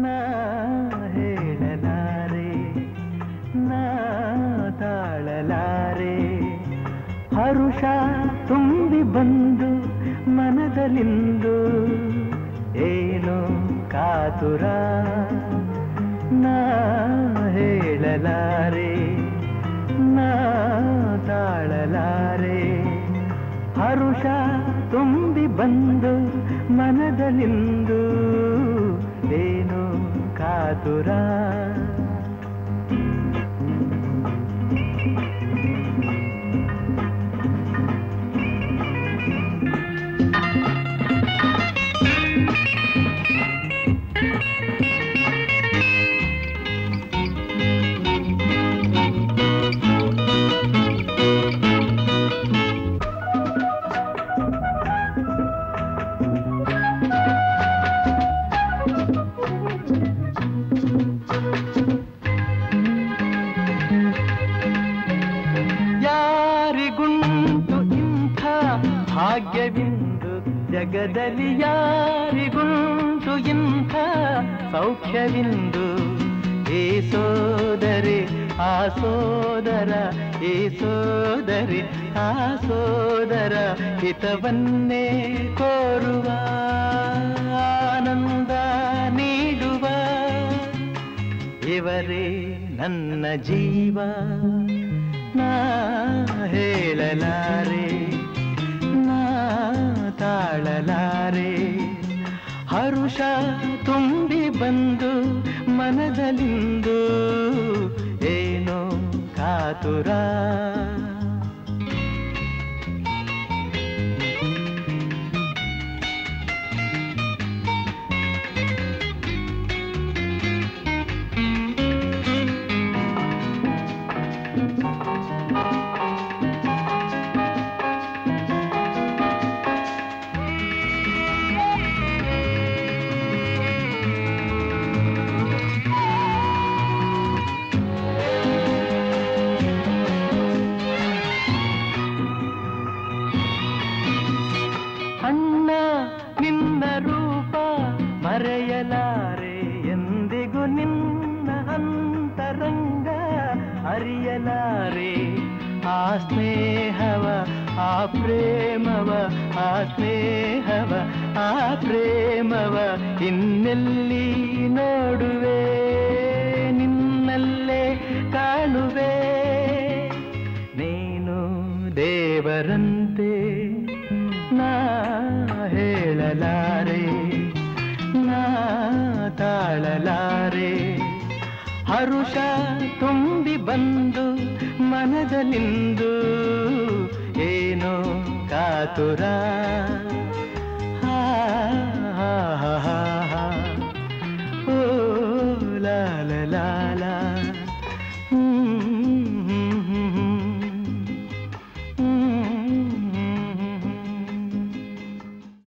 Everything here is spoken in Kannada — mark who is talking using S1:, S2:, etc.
S1: ನಾ ಹೇಳಲಾರೆ ನಾ ತಾಳಲಾರೆ ಹರುಷ ತುಂಬಿ ಬಂದು ಮನದಲ್ಲಿಂದು ಏನು ಕಾತುರ ನಾ ಹೇಳಲಾರೆ ನಾ ತಾಳಲಾರೆ ಹರುಷ ತುಂಬಿ ಬಂದು ಮನದಲ್ಲಿಂದು ಏನು ಕಾತುರ ಯಾರಿಗುಂಟು ಇಂಥ ಭಾಗ್ಯವಿಂದು ಜಗದಲ್ಲಿ ಯಾರಿಗುಂಟು ಇಂಥ ಸೌಖ್ಯವಿಂದು ಏ ಸೋದರಿ ಆ ಸೋದರ ಏ ಸೋದರಿ ಆ ಸೋದರ ಹಿತವನ್ನೇ ಕೋರುವ ಆನಂದ ನೀಡುವ ಇವರೇ ನನ್ನ ಜೀವ ನಾ ಹೇಳಲಾರೆ ನಾ ತಾಳಲಾರೆ ಹರುಷ ತುಂಬಿ ಬಂದು ಮನದಲ್ಲಿಂದು ಏನೋ ಕಾತುರ ಅಣ್ಣ ನಿನ್ನ ರೂಪ ಮರೆಯಲಾರೆ ಎಂದಿಗೂ ನಿನ್ನ ಅಂತರಂಗ ಅರಿಯಲಾರೆ ಆ ಸ್ನೇಹವ ಆ ಪ್ರೇಮವ ಆ ಸ್ನೇಹವ ಆ ಪ್ರೇಮವ ಇನ್ನೆಲ್ಲಿ ನೋಡುವೆ ನಿನ್ನಲ್ಲೇ ಕಾಣುವೆ ನೀನು ದೇವರಂತೆ ನಾ ಹೇಳಲಾರೆ ನಾ ತಾಳಲಾರೆ ಹರುಷ ತುಂಬಿ ಬಂದು ಮನದಲ್ಲಿಂದು ಏನೋ ಕಾತುರ ಹಾ ಹಾ ಹಾ ಹಾ ಓ ಲಾ ಲಾ ಲಾ